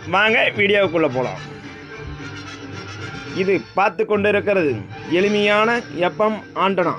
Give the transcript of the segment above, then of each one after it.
வாங்க வீடியோவுக்குள்ளே போகலாம் இது பார்த்து கொண்டு இருக்கிறது எளிமையான எப்பம் ஆண்டனா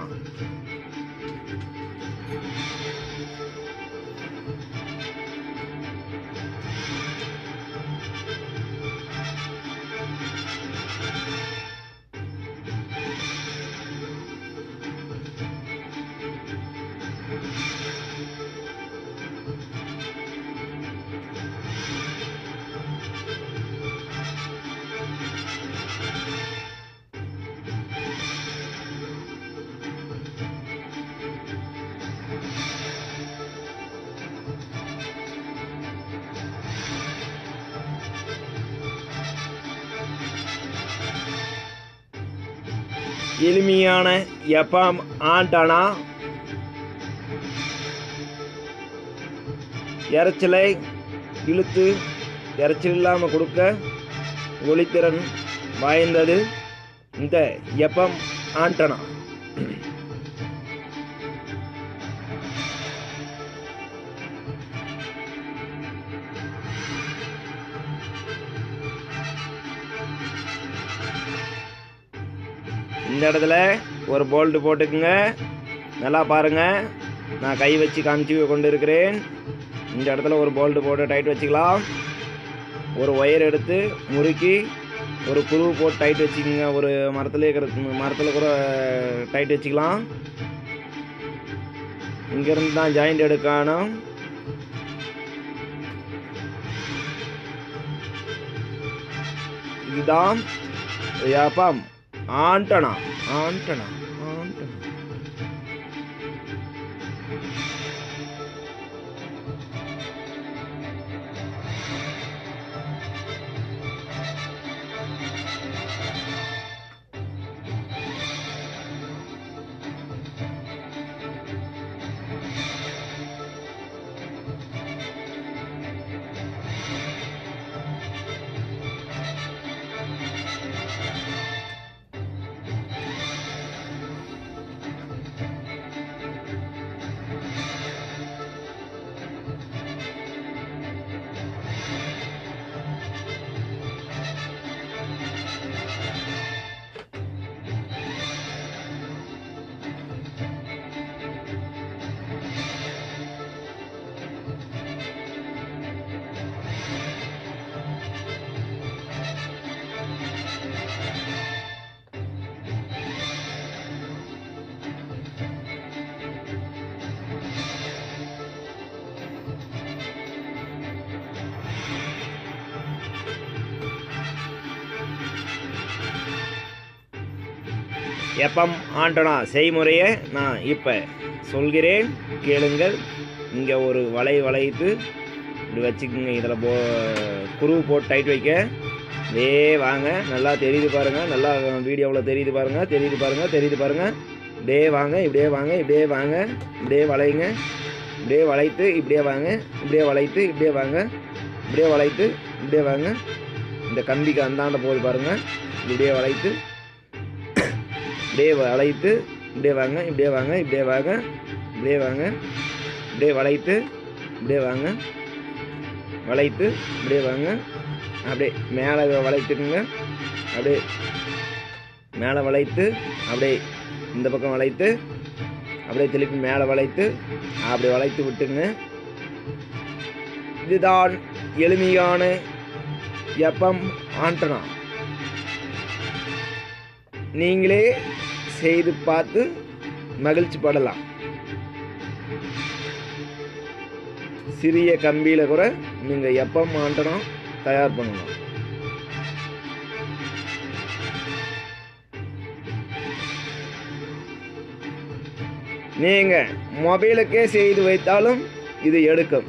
எளிமையான எப்பம் ஆண்டனா இறைச்சலை இழுத்து இறைச்சல் இல்லாமல் கொடுக்க ஒளித்திறன் வாய்ந்தது இந்த எப்பம் ஆண்டனா இந்த இடத்துல ஒரு போல்ட்டு போட்டுக்குங்க நல்லா பாருங்க நான் கை வச்சு காமிச்சு கொண்டு இருக்கிறேன் இந்த இடத்துல ஒரு போல்ட்டு போட்டு டைட் வச்சுக்கலாம் ஒரு ஒயர் எடுத்து முறுக்கி ஒரு குருவு போட்டு டைட் வச்சுக்கோங்க ஒரு மரத்துல இருக்கிற மரத்தில் கூட டைட் வச்சுக்கலாம் இங்கேருந்து தான் ஜாயிண்ட் எடுக்கணும் இதுதான் யாப்பம் ஆண்டனா ஆண்டனா ஆண்டனா எப்பம் ஆண்டனா செய்முறையை நான் இப்போ சொல்கிறேன் கேளுங்கள் இங்கே ஒரு வலை வளைத்து இப்படி வச்சுக்கோங்க இதில் போ குருவு போட்டு டைட் வைக்க வே வாங்க நல்லா தெரியுது பாருங்கள் நல்லா வீடியோவில் தெரியுது பாருங்கள் தெரியுது பாருங்கள் தெரியுது பாருங்கள் இப்படியே வாங்க இப்படியே வாங்க இப்படியே வாங்க இப்படியே வளையுங்க இப்படியே வளைத்து இப்படியே வாங்க இப்படியே வளைத்து இப்படியே வாங்க இப்படியே வளைத்து இப்படியே வாங்க இந்த கம்பிக்கு அந்தாண்ட போகுது பாருங்கள் இப்படியே வளைத்து இப்படியே வளைத்து இப்படியே வாங்க இப்படியே வாங்க இப்படியே வாங்க இப்படியே வாங்க இப்படியே வளைத்து இப்படியே வாங்க வளைத்து இப்படியே வாங்க அப்படியே மேலே வளைத்துக்குங்க அப்படியே மேலே வளைத்து அப்படியே இந்த பக்கம் வளைத்து அப்படியே திருப்பி மேலே வளைத்து அப்படி வளைத்து விட்டுங்க இதுதான் எளிமையான எப்பம் ஆண்டனா நீங்களே செய்து பார்த்து மகிழ்ச்சி படலாம் சிறிய கம்பியில் கூட நீங்கள் எப்போ மாண்டணும் தயார் பண்ணணும் நீங்கள் மொபைலுக்கே செய்து வைத்தாலும் இது எடுக்கும்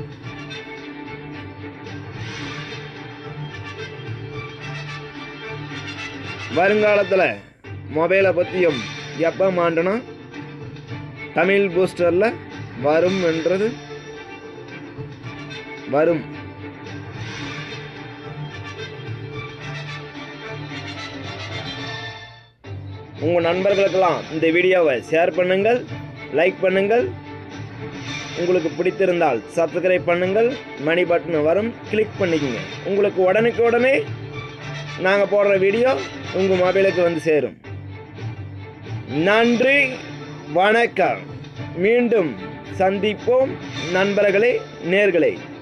வருங்காலத்தில் மொபைலை பற்றியும் எப்போ மாண்டணும் தமிழ் பூஸ்டரில் வரும் என்றது வரும் உங்கள் நண்பர்களுக்கெல்லாம் இந்த வீடியோவை ஷேர் பண்ணுங்கள் லைக் பண்ணுங்கள் உங்களுக்கு பிடித்திருந்தால் சப்ஸ்கிரைப் பண்ணுங்கள் மணி பட்டன் வரும் கிளிக் பண்ணிக்கங்க உங்களுக்கு உடனுக்கு உடனே நாங்கள் போடுற வீடியோ உங்கள் மொபைலுக்கு வந்து சேரும் நன்றி வணக்கம் மீண்டும் சந்திப்போம் நண்பர்களே நேர்களே